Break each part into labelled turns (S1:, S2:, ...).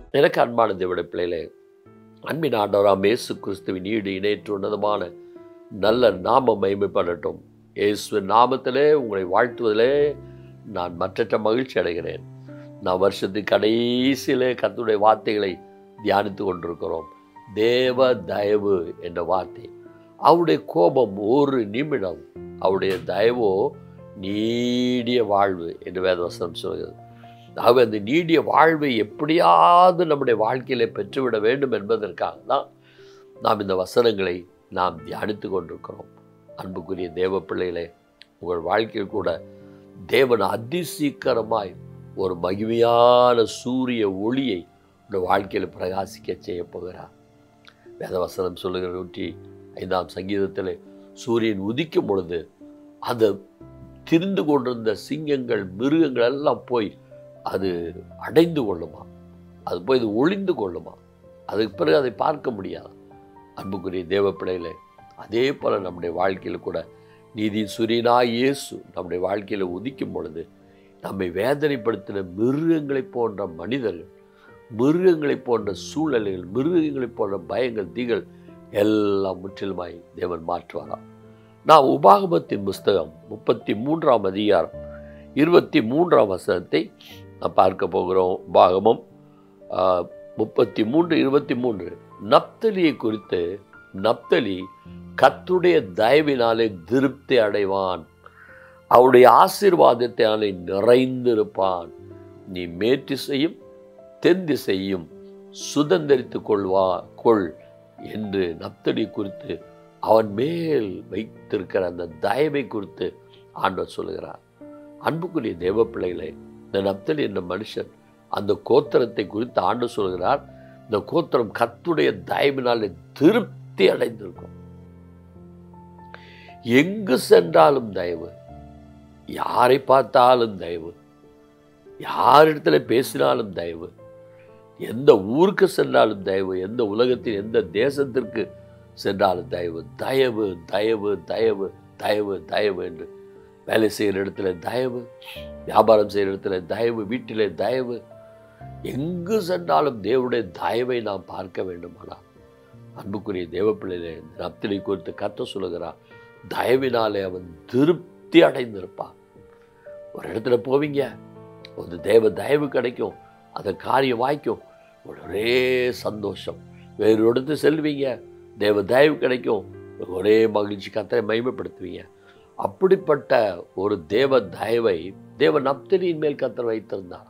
S1: எனக்கு அன்பான தேவடைய பிள்ளைகளே அன்பின் ஆண்டவராம் இயேசு கிறிஸ்துவின் ஈடு இணையற்ற உன்னதமான நல்ல நாம மகிமைப்படட்டும் இயேசுவின் நாமத்திலே உங்களை வாழ்த்துவதிலே நான் மற்றற்ற மகிழ்ச்சி அடைகிறேன் நான் வருஷத்தின் கடைசியிலே கர்த்தருடைய வார்த்தைகளை தியானித்து கொண்டிருக்கிறோம் தேவ தயவு என்ற வார்த்தை அவருடைய கோபம் ஒரு நிமிடம் அவருடைய தயவோ நீடிய வாழ்வு என்று வேதவசனம் சொல்கிறது ஆகவே அந்த நீடிய வாழ்வை எப்படியாவது நம்முடைய வாழ்க்கையில பெற்றுவிட வேண்டும் என்பதற்காக தான் நாம் இந்த வசனங்களை நாம் தியானித்து கொண்டிருக்கிறோம் அன்புக்குரிய தேவ பிள்ளைகளே உங்கள் வாழ்க்கையில் கூட தேவன் அதிசீக்கிரமாய் ஒரு மகிமையான சூரிய ஒளியை உங்கள் வாழ்க்கையில் பிரகாசிக்க செய்ய போகிறார் வேதவசனம் சொல்லுகிற நூற்றி ஐந்தாம் சங்கீதத்தில் சூரியன் உதிக்கும் பொழுது அந்த திரிந்து கொண்டிருந்த சிங்கங்கள் மிருகங்கள் எல்லாம் போய் அது அடைந்து கொள்ளுமா அது போய் இது ஒளிந்து கொள்ளுமா அதுக்கு பிறகு அதை பார்க்க முடியாது அன்புக்குரிய தேவ பிள்ளைகளே அதே போல் நம்முடைய வாழ்க்கையில் கூட நீதி சூரியனாய் இயேசு நம்முடைய வாழ்க்கையில் உதிக்கும் பொழுது நம்மை வேதனைப்படுத்தின மிருகங்களைப் போன்ற மனிதர்கள் மிருகங்களைப் போன்ற சூழ்நிலைகள் மிருகங்களைப் போன்ற பயங்கள் தீகள் எல்லாம் முற்றிலுமாய் தேவன் மாற்றுவாராம் நான் உபாகமத்தின் புஸ்தகம் முப்பத்தி மூன்றாம் அதிகாரம் இருபத்தி மூன்றாம் வசனத்தை நான் பார்க்க போகிறோம் உபாகமம் ஆஹ், முப்பத்தி மூன்று இருபத்தி மூன்று நப்தலியை குறித்து நப்தலி கத்துடைய தயவினாலே திருப்தி அடைவான் அவருடைய ஆசீர்வாதத்தினாலே நிறைந்திருப்பான் நீ மேற்றிசையும் தென் திசையும் சுதந்திரித்துக் கொள்வா கொள் என்று நப்தலி குறித்து அவன் மேல் வைத்திருக்கிற அந்த தயவை குறித்து ஆண்டவர் சொல்லுகிறார் அன்புக்குரிய தேவ பிள்ளைகளே இந்த நப்தலி என்ற மனுஷன் அந்த கோத்திரத்தை குறித்து ஆண்டு சொல்கிறார் இந்த கோத்திரம் கத்துடைய தயவினாலே திருப்தி அடைந்திருக்கும் எங்கு சென்றாலும் தயவு யாரை பார்த்தாலும் தயவு யாரிடத்துல பேசினாலும் தயவு எந்த ஊருக்கு சென்றாலும் தயவு எந்த உலகத்தின் எந்த தேசத்திற்கு சென்றாலும் தயவு தயவு தயவு தயவு தயவு தயவு என்று வேலை செய்கிற இடத்துல தயவு வியாபாரம் செய்கிற இடத்துல தயவு வீட்டிலே தயவு எங்கு சென்றாலும் தேவனுடைய தயவை நாம் பார்க்க வேண்டுமானால் அன்புக்குரிய தேவ பிள்ளைகளே இந்த நப்திலை குறித்து கத்த சொல்லுகிறான் தயவினாலே அவன் திருப்தி அடைந்திருப்பான் ஒரு இடத்துல போவீங்க ஒரு தேவ தயவு கிடைக்கும் அந்த காரியம் வாய்க்கும் ஒரே சந்தோஷம் வேறு இடத்து செல்வீங்க தேவ தயவு கிடைக்கும் ஒரே மகிழ்ச்சி கத்தரை மகிமைப்படுத்துவீங்க அப்படிப்பட்ட ஒரு தேவ தயவை தேவ நப்தலியின் மேல் கத்தர் வைத்திருந்தார்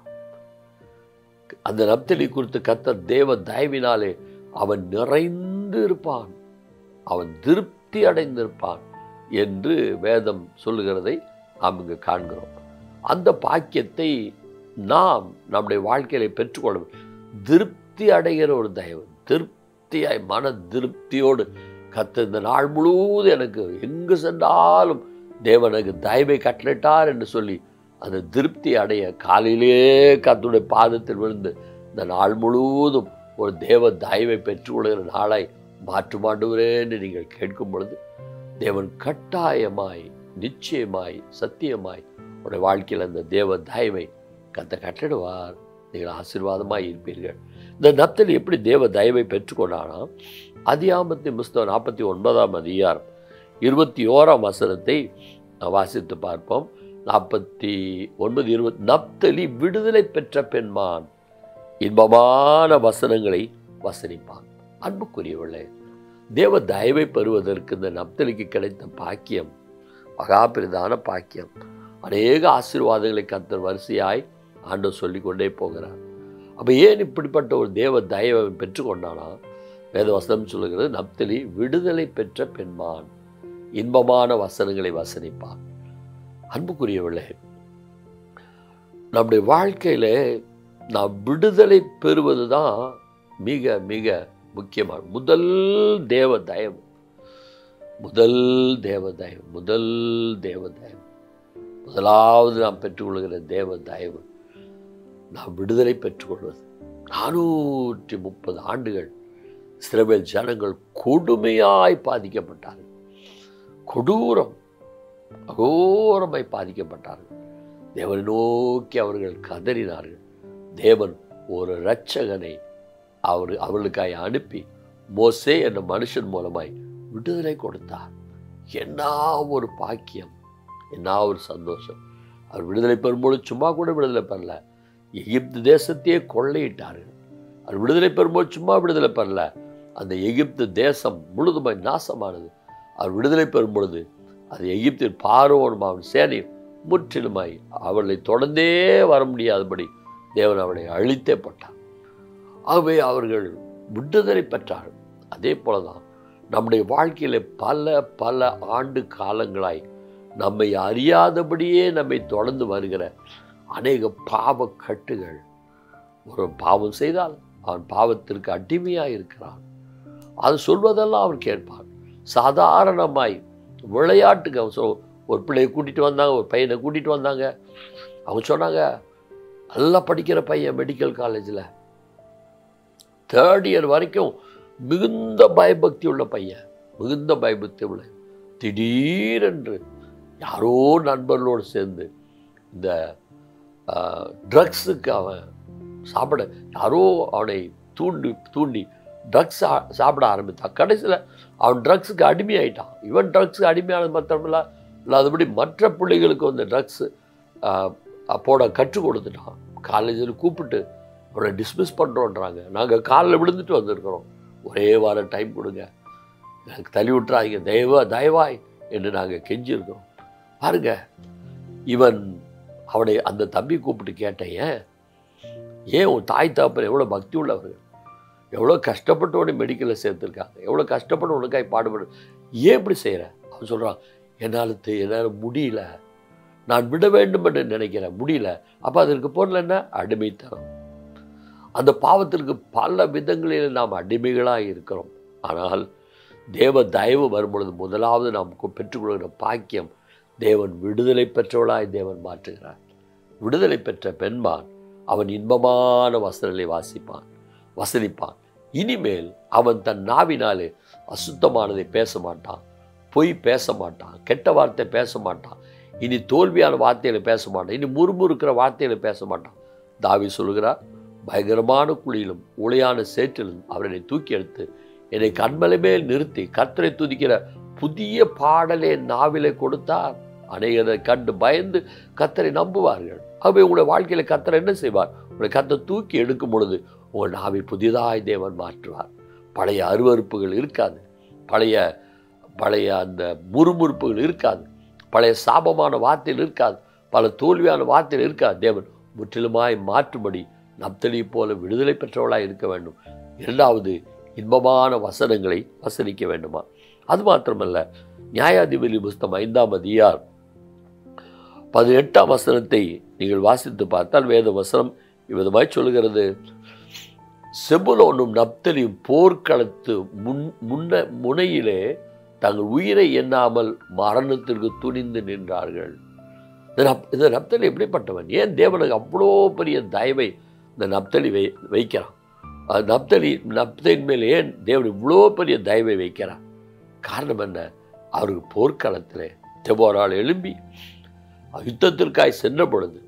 S1: அந்த நப்தலி குறித்து கத்தர் தேவ தயவினாலே அவன் நிறைந்து இருப்பான் அவன் திருப்தி அடைந்திருப்பான் என்று வேதம் சொல்லுகிறதை நாம் இங்கு காண்கிறோம் அந்த பாக்கியத்தை நாம் நம்முடைய வாழ்க்கையில பெற்றுக்கொள்ள வேண்டும். திருப்தி அடைகிற ஒரு தயவு திருப்தியாய் மன திருப்தியோடு கத்த இந்த நாள் முழுவதும் எனக்கு எங்கு சென்றாலும் தேவனுக்கு தயவை கட்டளிட்டார் என்று சொல்லி அந்த திருப்தி அடைய காலையிலே கத்துடைய பாதத்தில் விழுந்து இந்த நாள் முழுவதும் ஒரு தேவ தயவை பெற்றுக்கொள்கிற நாளாய் மாற்றுமாண்டுவரே என்று நீங்கள் கேட்கும் பொழுது தேவன் கட்டாயமாய் நிச்சயமாய் சத்தியமாய் உடைய வாழ்க்கையில் அந்த தேவ தயவை கத்த கட்டிடுவார் நீங்கள் ஆசீர்வாதமாய் இருப்பீர்கள் இந்த நப்தலி எப்படி தேவ தயவை பெற்றுக்கொண்டானா அதியாமத்தின் புஸ்தகம் நாற்பத்தி ஒன்பதாம் அதிகாரம் இருபத்தி ஓராம் வசனத்தை நாம் வாசித்து பார்ப்போம் நாற்பத்தி ஒன்பது இருபது நப்தலி விடுதலை பெற்ற பெண்மான் இன்பமான வசனங்களை வசனிப்பான் அன்புக்குரியவர்களே தேவ தயவை பெறுவதற்கு இந்த நப்தலிக்கு கிடைத்த பாக்கியம் மகாபிரதான பாக்கியம் அநேக ஆசீர்வாதங்களை கத்தர் வரிசையாய் ஆண்டவர் சொல்லிக் கொண்டே போகிறார் அப்போ ஏன் இப்படிப்பட்ட ஒரு தேவ தயவை அவன் பெற்றுக்கொண்டானா வேதவசனம் சொல்லுகிறது நப்தலி விடுதலை பெற்ற பெண்மான் இன்பமான வசனங்களை வசனிப்பான் அன்புக்குரியவர்களே நம்முடைய வாழ்க்கையில நாம் விடுதலை பெறுவது தான் மிக மிக முக்கியமான முதல் தேவ தயவு முதல் தேவ தயவு முதல் தேவ தயவு முதலாவது நாம் பெற்றுக்கொள்கிற தேவ தயவு நாம் விடுதலை பெற்றுக்கொள்வது நானூற்றி முப்பது ஆண்டுகள் இஸ்ரவேல் ஜனங்கள் கொடுமையாய் பாதிக்கப்பட்டார்கள் கொடூரம் அகோரமாய் பாதிக்கப்பட்டார்கள் தேவனை நோக்கி அவர்கள் கதறினார்கள் தேவன் ஒரு இரட்சகனை அவர் அவர்களுக்காய் அனுப்பி மோசே என்ற மனுஷன் மூலமாய் விடுதலை கொடுத்தார் என்ன ஒரு பாக்கியம் என்ன ஒரு சந்தோஷம் அவர் விடுதலை பெறும்போது சும்மா கூட விடுதலை பெறல எகிப்து தேசத்தையே கொள்ளையிட்டார்கள் அவர் விடுதலை பெறும்போது சும்மா விடுதலை பெறல அந்த எகிப்து தேசம் முழுதுமாய் நாசமானது அவர் விடுதலை பெறும் பொழுது அது எகிப்தின் பார்வோனும் அவன் சேனையும் முற்றிலுமாய் அவர்களை தொடர்ந்தே வர முடியாதபடி தேவன் அவளை அழித்தே போட்டார் ஆகவே அவர்கள் விடுதலை பெற்றார்கள் அதே போலதான் நம்முடைய வாழ்க்கையில பல பல ஆண்டு காலங்களாய் நம்மை அறியாதபடியே நம்மை தொடர்ந்து வருகிற அநேக பாவ கட்டுகள் ஒரு பாவம் செய்தால் அவன் பாவத்திற்கு அடிமையாக இருக்கிறான் அது சொல்வதெல்லாம் அவன் கேட்பான் சாதாரணமாய் விளையாட்டுக்கு அவன் சொல் ஒரு பிள்ளையை கூட்டிகிட்டு வந்தாங்க ஒரு பையனை கூட்டிகிட்டு வந்தாங்க அவங்க சொன்னாங்க நல்லா படிக்கிற பையன் மெடிக்கல் காலேஜில் தேர்ட் இயர் வரைக்கும் மிகுந்த பயபக்தி உள்ள பையன் மிகுந்த பயபக்தி உள்ள திடீரென்று யாரோ நண்பர்களோடு சேர்ந்து இந்த ட்ரக்ஸுக்கு அவன் சாப்பிட யாரோ அவனை தூண்டி தூண்டி ட்ரக்ஸ் சாப்பிட ஆரம்பித்தான் கடைசியில் அவன் ட்ரக்ஸுக்கு அடிமையாயிட்டான் இவன் ட்ரக்ஸுக்கு அடிமையானது மாத்திரமில்ல இல்லாதபடி மற்ற பிள்ளைகளுக்கு வந்து ட்ரக்ஸு போட கற்றுக் கொடுத்துட்டான் காலேஜில் கூப்பிட்டு அவனை டிஸ்மிஸ் பண்ணுறோன்றாங்க நாங்கள் காலில் விழுந்துட்டு வந்திருக்கிறோம் ஒரே வாரம் டைம் கொடுங்க எனக்கு தள்ளி விட்டுறாங்க தயவா தயவாய் என்று நாங்கள் கெஞ்சிருக்கிறோம் பாருங்க இவன் அவனை அந்த தம்பி கூப்பிட்டு கேட்டேன் ஏன் ஏன் உன் தாய் தாப்பர் எவ்வளோ பக்தி உள்ளவர்கள் எவ்வளோ கஷ்டப்பட்டு உடனே மெடிக்கலில் சேர்த்துருக்காங்க எவ்வளோ கஷ்டப்பட்டு உனக்காய் பாடுபடு ஏன் இப்படி செய்கிற அவன் சொல்கிறான் என்னால் என்னால் முடியல நான் விட வேண்டும் என்று நினைக்கிறேன் முடியல அப்போ அதற்கு பொருள் என்ன அடிமைத்தனம் அந்த பாவத்திற்கு பல விதங்களில் நாம் அடிமைகளாக இருக்கிறோம் ஆனால் தேவ தயவு வரும்பொழுது முதலாவது நாம் பெற்றுக்கொள்கிற பாக்கியம் தேவன் விடுதலை பெற்றவளாய் தேவன் மாற்றுகிறார் விடுதலை பெற்ற பெண்மான் அவன் இன்பமான வசனங்களை வாசிப்பான் வசனிப்பான் இனிமேல் அவன் தன் நாவினாலே அசுத்தமானதை பேச மாட்டான் பொய் பேச மாட்டான் கெட்ட வார்த்தை பேச மாட்டான் இனி தோல்வியான வார்த்தைகளை பேச மாட்டான் இனி முறுமுறுக்கிற வார்த்தைகளை பேச மாட்டான் தாவி சொல்கிறார் பயங்கரமான குழியிலும் உளையான சேற்றிலும் அவரை தூக்கி எடுத்து என்னை கண்மலை மேல் நிறுத்தி கத்தரை துதிக்கிற புதிய பாடலே நாவிலே கொடுத்தார் அநேகரை கண்டு பயந்து கத்தரை நம்புவார்கள் ஆகவே உங்களுடைய வாழ்க்கையில் கத்தரை என்ன செய்வார் உங்களை கத்தை தூக்கி எடுக்கும் பொழுது உங்கள் நாவை புதிதாய் தேவன் மாற்றுவார் பழைய அருவறுப்புகள் இருக்காது பழைய பழைய அந்த முறுமுறுப்புகள் இருக்காது பழைய சாபமான வார்த்தையில் இருக்காது பல தோல்வியான வார்த்தையில் இருக்காது தேவன் முற்றிலுமாய் மாற்றும்படி நப்தலி போல விடுதலை பெற்றவளாய் இருக்க வேண்டும் இரண்டாவது இன்பமான வசனங்களை வசனிக்க வேண்டுமா அது மாத்திரமல்ல நியாயாதிபதி புஸ்தம் ஐந்தாம் அதிகார் பதினெட்டாம் வசனத்தை நீங்கள் வாசித்து பார்த்தால் வேத வசனம் இவ்விதமாய் சொல்கிறது செபுலோனும் நப்தலியும் போர்க்களத்து முன் முன்ன முனையிலே தங்கள் உயிரை எண்ணாமல் மரணத்திற்கு துணிந்து நின்றார்கள் இந்த நப் இந்த நப்தலி எப்படிப்பட்டவன் ஏன் தேவனுக்கு அவ்வளோ பெரிய தயவை இந்த நப்தலி வை வைக்கிறான் அது நப்தலி நப்தலின் மேல் ஏன் தேவன் இவ்வளோ பெரிய தயவை வைக்கிறான் காரணம் என்ன அவருக்கு போர்க்களத்தில் தெபோரால் எழும்பி யுத்தத்திற்காய் சென்ற பொழுது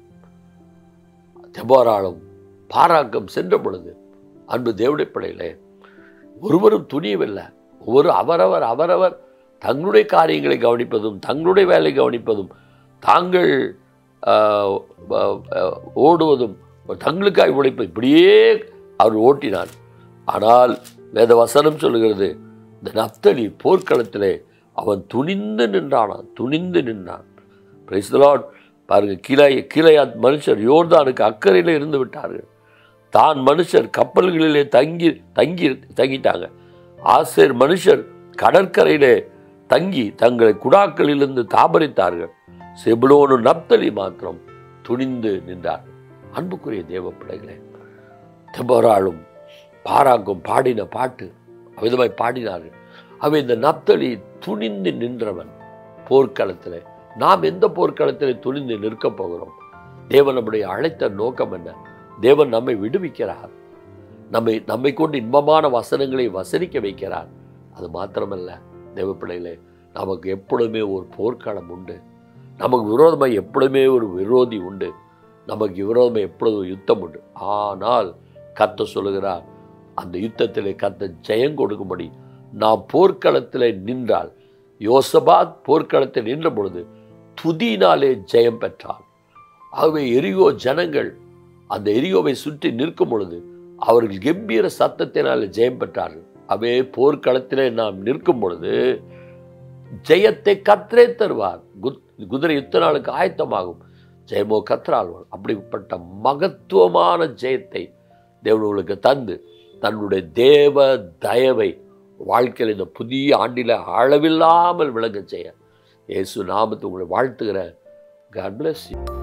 S1: தெபோராலும் பாராக்கம் சென்ற பொழுது அன்பு தேவடைய படையிலே ஒருவரும் துணியவில்லை ஒவ்வொரு அவரவர் அவரவர் தங்களுடைய காரியங்களை கவனிப்பதும் தங்களுடைய வேலை கவனிப்பதும் தாங்கள் ஓடுவதும் தங்களுக்காய் உழைப்பது இப்படியே அவர் ஓட்டினார் ஆனால் வேத வசனம் சொல்லுகிறது இந்த நப்தலி போர்க்களத்திலே அவன் துணிந்து நின்றானான் துணிந்து நின்றான் பிரைஸ்தலாட் பாருங்க கீழே கீழையாத் மனுஷர் யோர்தானுக்கு அக்கறையில் இருந்து விட்டார்கள் தான் மனுஷர் கப்பல்களிலே தங்கி தங்கி தங்கிட்டாங்க ஆசிரியர் மனுஷர் கடற்கரையிலே தங்கி தங்களை குடாக்களிலிருந்து தாபரித்தார்கள் செபுலோனு நப்தலி மாத்திரம் துணிந்து நின்றார் அன்புக்குரிய தேவ பிள்ளைகளே தெபராலும் பாராக்கும் பாடின பாட்டு அவிதமாய் பாடினார்கள் அவை இந்த நப்தலி துணிந்து நின்றவன் போர்க்களத்தில் நாம் எந்த போர்க்களத்தில் துணிந்து நிற்கப் போகிறோம் தேவன் நம்முடைய அழைத்த நோக்கம் என்ன தேவன் நம்மை விடுவிக்கிறார் நம்மை நம்மை கொண்டு இன்பமான வசனங்களை வசனிக்க வைக்கிறார் அது மாத்திரமல்ல தேவ பிள்ளைகளே நமக்கு எப்பொழுதுமே ஒரு போர்க்களம் உண்டு நமக்கு விரோதமாக எப்பொழுதுமே ஒரு விரோதி உண்டு நமக்கு விரோதமாக எப்பொழுதும் யுத்தம் உண்டு ஆனால் கத்த சொல்லுகிறார் அந்த யுத்தத்திலே கத்த ஜெயம் கொடுக்கும்படி நாம் போர்க்களத்தில் நின்றால் யோசபாத் போர்க்களத்தில் நின்ற பொழுது துதியினாலே ஜெயம் பெற்றார் ஆகவே எரிகோ ஜனங்கள் அந்த எரியோவை சுற்றி நிற்கும் பொழுது அவர்கள் கம்பீர சத்தத்தினாலே ஜெயம் பெற்றார்கள் அவே போர்க்களத்திலே நாம் நிற்கும் பொழுது ஜெயத்தை கத்ரே தருவார் குத்- குதிரை யுத்த நாளுக்கு ஆயத்தமாகும் ஜெயமோ கத்ராழ்வார் அப்படிப்பட்ட மகத்துவமான ஜெயத்தை தேவன் உங்களுக்கு தந்து தன்னுடைய தேவ தயவை வாழ்க்கையில் இந்த புதிய ஆண்டில் அளவில்லாமல் விளங்க செய்ய இயேசு நாமத்தை உங்களை வாழ்த்துகிற God bless you